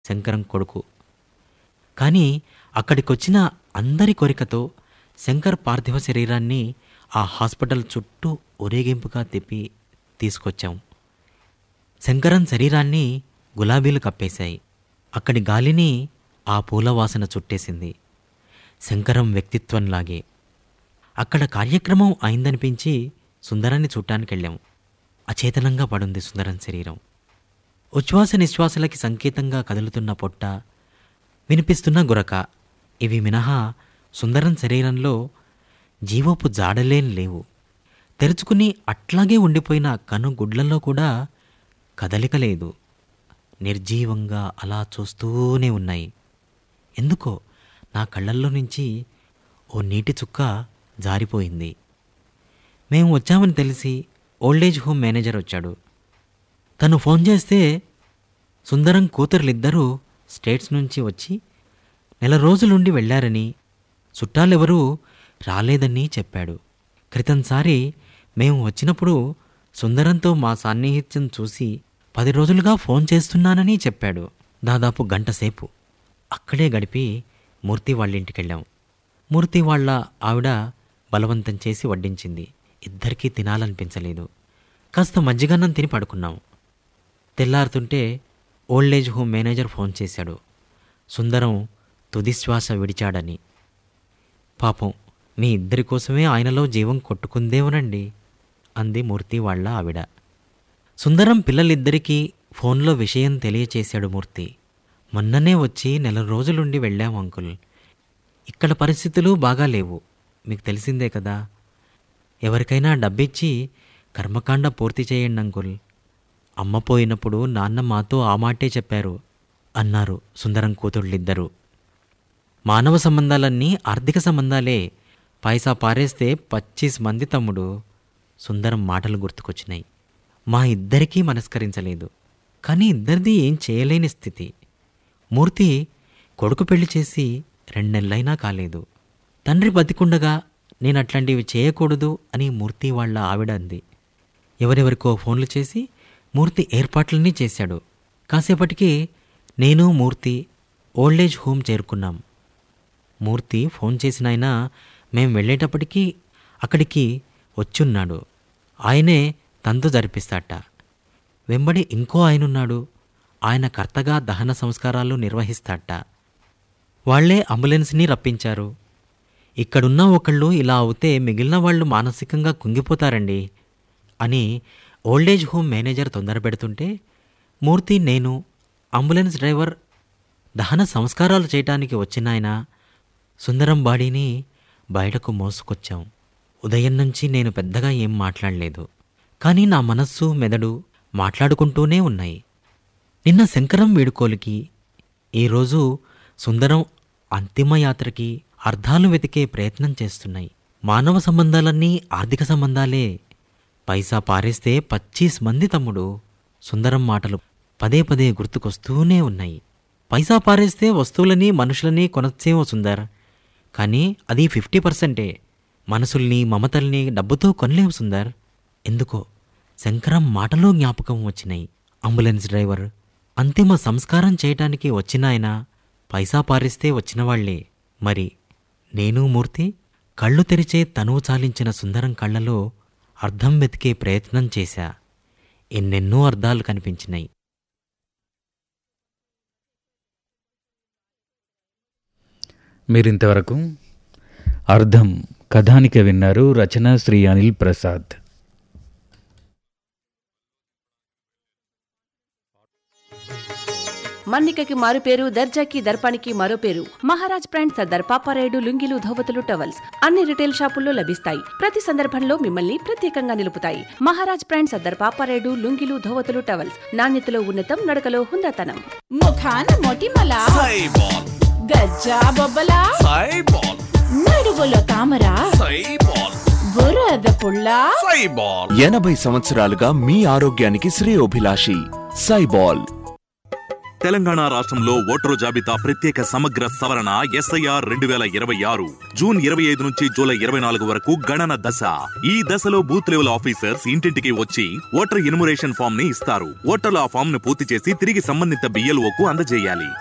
శంకరం కొడుకు కానీ అక్కడికొచ్చిన అందరి కోరికతో శంకర్ పార్థివ శరీరాన్ని ఆ హాస్పిటల్ చుట్టూ ఊరేగింపుగా తిప్పి తీసుకొచ్చాం శంకరన్ శరీరాన్ని గులాబీలు కప్పేశాయి అక్కడి గాలిని ఆ పూల వాసన చుట్టేసింది శంకరం వ్యక్తిత్వంలాగే అక్కడ కార్యక్రమం అయిందనిపించి సుందరాన్ని చూడటానికి వెళ్ళాం అచేతనంగా పడుంది సుందరం శరీరం ఉచ్ఛ్వాస నిశ్వాసలకి సంకేతంగా కదులుతున్న పొట్ట వినిపిస్తున్న గురక ఇవి మినహా సుందరం శరీరంలో జీవపు జాడలేం లేవు తెరుచుకుని అట్లాగే ఉండిపోయిన కను గుడ్లలో కూడా కదలిక లేదు నిర్జీవంగా అలా చూస్తూనే ఉన్నాయి ఎందుకో నా కళ్ళల్లో నుంచి ఓ నీటి చుక్క జారిపోయింది మేము వచ్చామని తెలిసి ఓల్డేజ్ హోమ్ మేనేజర్ వచ్చాడు తను ఫోన్ చేస్తే సుందరం కూతురులిద్దరూ స్టేట్స్ నుంచి వచ్చి నెల రోజులుండి వెళ్ళారని చుట్టాలెవరూ రాలేదని చెప్పాడు క్రితంసారి మేము వచ్చినప్పుడు సుందరంతో మా సాన్నిహిత్యం చూసి పది రోజులుగా ఫోన్ చేస్తున్నానని చెప్పాడు దాదాపు గంట సేపు అక్కడే గడిపి మూర్తి వాళ్ళ ఇంటికెళ్ళాం మూర్తి వాళ్ళ ఆవిడ బలవంతం చేసి వడ్డించింది ఇద్దరికీ తినాలనిపించలేదు కాస్త మజ్జిగన్నం తిని పడుకున్నాం తెల్లారుతుంటే ఓల్డేజ్ హోమ్ మేనేజర్ ఫోన్ చేశాడు సుందరం తుదిశ్వాస విడిచాడని పాపం మీ ఇద్దరి కోసమే ఆయనలో జీవం కొట్టుకుందేమోనండి అంది మూర్తి వాళ్ళ ఆవిడ సుందరం పిల్లలిద్దరికీ ఫోన్లో విషయం తెలియచేశాడు మూర్తి మొన్ననే వచ్చి నెల రోజులుండి వెళ్ళాం అంకుల్ ఇక్కడ పరిస్థితులు బాగా లేవు మీకు తెలిసిందే కదా ఎవరికైనా డబ్బిచ్చి కర్మకాండ పూర్తి చేయండి అంకుల్ అమ్మ పోయినప్పుడు నాన్న మాతో ఆ మాటే చెప్పారు అన్నారు సుందరం కూతుళ్ళిద్దరూ మానవ సంబంధాలన్నీ ఆర్థిక సంబంధాలే పైసా పారేస్తే పచ్చీస్ మంది తమ్ముడు సుందరం మాటలు గుర్తుకొచ్చినాయి మా ఇద్దరికీ మనస్కరించలేదు కానీ ఇద్దరిది ఏం చేయలేని స్థితి మూర్తి కొడుకు పెళ్లి చేసి రెండెళ్ళైనా కాలేదు తండ్రి బతికుండగా నేను అట్లాంటివి చేయకూడదు అని మూర్తి వాళ్ళ ఆవిడ అంది ఎవరెవరికో ఫోన్లు చేసి మూర్తి ఏర్పాట్లన్నీ చేశాడు కాసేపటికి నేను మూర్తి ఓల్డేజ్ హోమ్ చేరుకున్నాం మూర్తి ఫోన్ చేసిన ఆయన మేం వెళ్ళేటప్పటికీ అక్కడికి వచ్చున్నాడు ఆయనే తంతు జరిపిస్తాట వెంబడి ఇంకో ఆయనున్నాడు ఆయన కర్తగా దహన సంస్కారాలు నిర్వహిస్తాట వాళ్లే అంబులెన్స్ని రప్పించారు ఇక్కడున్న ఒకళ్ళు ఇలా అవుతే మిగిలిన వాళ్ళు మానసికంగా కుంగిపోతారండి అని ఓల్డేజ్ హోమ్ మేనేజర్ తొందర పెడుతుంటే మూర్తి నేను అంబులెన్స్ డ్రైవర్ దహన సంస్కారాలు చేయటానికి వచ్చిన ఆయన సుందరం బాడీని బయటకు మోసుకొచ్చాం ఉదయం నుంచి నేను పెద్దగా ఏం మాట్లాడలేదు కానీ నా మనస్సు మెదడు మాట్లాడుకుంటూనే ఉన్నాయి నిన్న శంకరం వీడుకోలికి ఈరోజు సుందరం అంతిమయాత్రకి అర్థాలు వెతికే ప్రయత్నం చేస్తున్నాయి మానవ సంబంధాలన్నీ ఆర్థిక సంబంధాలే పైసా పారేస్తే పచ్చీస్ మంది తమ్ముడు సుందరం మాటలు పదే పదే గుర్తుకొస్తూనే ఉన్నాయి పైసా పారేస్తే వస్తువులని మనుషులని కొనొచ్చేమో సుందర్ కానీ అది ఫిఫ్టీ పర్సెంటే మనసుల్ని మమతల్ని డబ్బుతో కొనలేవు సుందర్ ఎందుకో శంకరం మాటలో జ్ఞాపకం వచ్చినాయి అంబులెన్స్ డ్రైవర్ అంతిమ సంస్కారం చేయటానికి వచ్చిన ఆయన పైసా పారిస్తే వచ్చినవాళ్లే మరి నేను మూర్తి కళ్ళు తెరిచే తనువు చాలించిన సుందరం కళ్ళలో అర్థం వెతికే ప్రయత్నం చేశా ఎన్నెన్నో అర్థాలు కనిపించినాయి మీరింతవరకు అర్థం కథానిక విన్నారు రచన శ్రీ అనిల్ ప్రసాద్ మన్నికకి మారు పేరు దర్జాకి దర్పానికి మరో పేరు మహారాజ్ బ్రాండ్ సర్దార్ పాపారాయుడు లుంగిలు ధోవతులు టవల్స్ అన్ని రిటైల్ షాపుల్లో లభిస్తాయి ప్రతి సందర్భంలో మిమ్మల్ని ప్రత్యేకంగా నిలుపుతాయి మహారాజ్ బ్రాండ్ సర్దార్ పాపారాయుడు లుంగిలు ధోవతులు టవల్స్ నాణ్యతలో ఉన్నతం నడకలో హుందాతనం ముఖాన మొటిమల సైబాల్ గజ్జా బొబ్బల సైబాల్ నడువులో తామర సైబాల్ బురద పుల్ల సైబాల్ ఎనభై సంవత్సరాలుగా మీ ఆరోగ్యానికి శ్రేయోభిలాషి సైబాల్ తెలంగాణ రాష్ట్రంలో ఓటరు జాబితా ప్రత్యేక సమగ్ర సవరణ ఎస్ఐఆర్ రెండు వేల ఇరవై ఆరు జూన్ ఇరవై ఐదు నుంచి జూలై ఇరవై నాలుగు వరకు గణన దశ ఈ దశలో బూత్ లెవెల్ ఆఫీసర్స్ ఇంటింటికి వచ్చి ఓటర్ ఎన్యుమరేషన్ ఫామ్ ని ఇస్తారు ఓటర్లు ఆ ఫామ్ ను పూర్తి చేసి తిరిగి సంబంధిత బిఎల్ఓకు అందజేయాలి